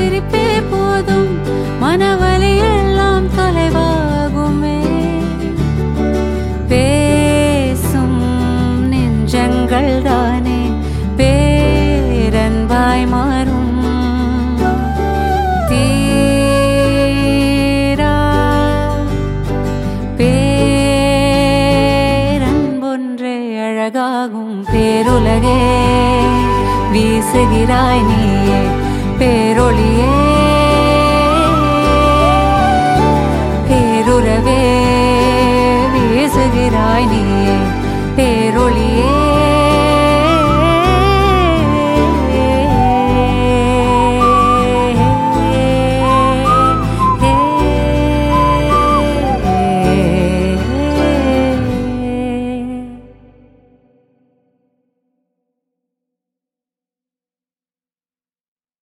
சிரிப்பே போதும் மனவலி எல்லாம் தொலைவாகுமே பேசும் நெஞ்சங்கள் தானே பேரன்பாய் மாறும் தீரா பேரன்பொன்றே அழகாகும் பேருலகே வீசுகிறாய் நீயே பேரொளியே பேருறவே வீசுகிறாய் நீயே பேரொளியே